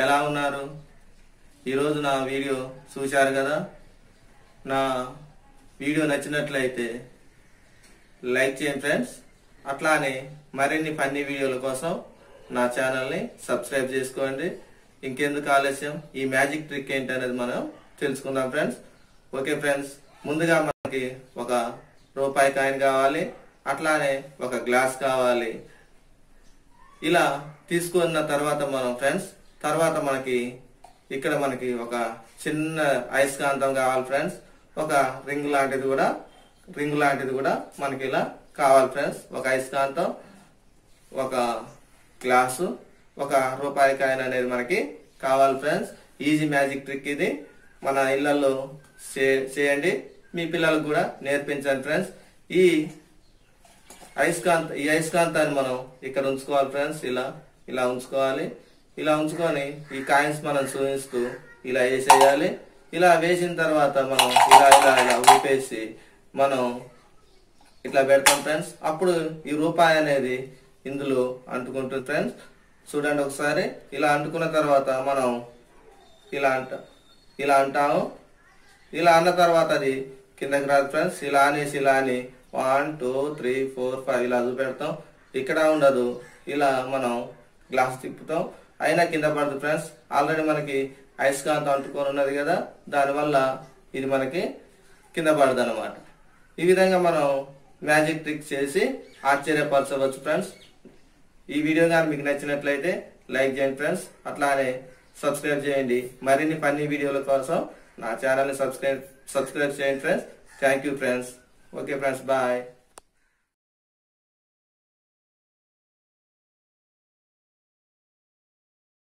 ఎలా ఉన్నారు ఈరోజు నా వీడియో చూశారు కదా నా వీడియో నచ్చినట్లయితే లైక్ చేయండి ఫ్రెండ్స్ అట్లానే మరిన్ని ఫన్నీ వీడియోల కోసం నా ఛానల్ని సబ్స్క్రైబ్ చేసుకోండి ఇంకెందుకు ఆలస్యం ఈ మ్యాజిక్ ట్రిక్ ఏంటి అనేది మనం తెలుసుకుందాం ఫ్రెండ్స్ ఓకే ఫ్రెండ్స్ ముందుగా మనకి ఒక రూపాయి కాయిన్ కావాలి అట్లానే ఒక గ్లాస్ కావాలి ఇలా తీసుకున్న తర్వాత మనం ఫ్రెండ్స్ తర్వాత మనకి ఇక్కడ మనకి ఒక చిన్న అయస్కాంతం కావాలి ఫ్రెండ్స్ ఒక రింగ్ లాంటిది కూడా రింగ్ లాంటిది కూడా మనకి ఇలా కావాలి ఫ్రెండ్స్ ఒక అయస్కాంతం ఒక గ్లాసు ఒక రూపాయి కాయిన్ అనేది మనకి కావాలి ఫ్రెండ్స్ ఈజీ మ్యాజిక్ ట్రిక్ ఇది మన ఇళ్లలో చే- చేయండి మీ పిల్లలకు కూడా నేర్పించండి ఫ్రెండ్స్ ఈ అయస్కాంత ఈ అయస్కాంతాన్ని మనం ఇక్కడ ఉంచుకోవాలి ఫ్రెండ్స్ ఇలా ఇలా ఉంచుకోవాలి ఇలా ఉంచుకొని ఈ కాయిన్స్ మనం చూపిస్తూ ఇలా వేసేయాలి ఇలా వేసిన తర్వాత మనం ఇలా ఇలా ఇలా ఊపేసి మనం ఇట్లా పెడతాం ఫ్రెండ్స్ అప్పుడు ఈ రూపాయి అనేది ఇందులో అంటుకుంటుంది ఫ్రెండ్స్ చూడండి ఒకసారి ఇలా అంటుకున్న తర్వాత మనం ఇలా అంట ఇలా అంటాము ఇలా అన్న తర్వాత అది కిందకి రాదు ఫ్రెండ్స్ ఇలా అనేసి ఇలా అని one two three four five ఇలా చూపెడతాం ఇక్కడ ఉండదు ఇలా మనం గ్లాస్ తిప్పుతాం అయినా కింద పడదు ఫ్రెండ్స్ ఆల్రెడీ మనకి అయస్కాంతం అంటుకొని ఉన్నది కదా దానివల్ల ఇది మనకి కింద పడదు అనమాట ఈ విధంగా మనం మ్యాజిక్ ట్రిక్ చేసి ఆశ్చర్యపరచవచ్చు ఫ్రెండ్స్ ఈ వీడియో కానీ మీకు నచ్చినట్లయితే లైక్ చేయండి ఫ్రెండ్స్ అట్లానే సబ్స్క్రైబ్ చేయండి మరిన్ని ఫన్నీ వీడియోల కోసం నా ఛానల్ని సబ్స్క్రైబ్ సబ్స్క్రైబ్ చేయండి friends thank you friends okay friends bye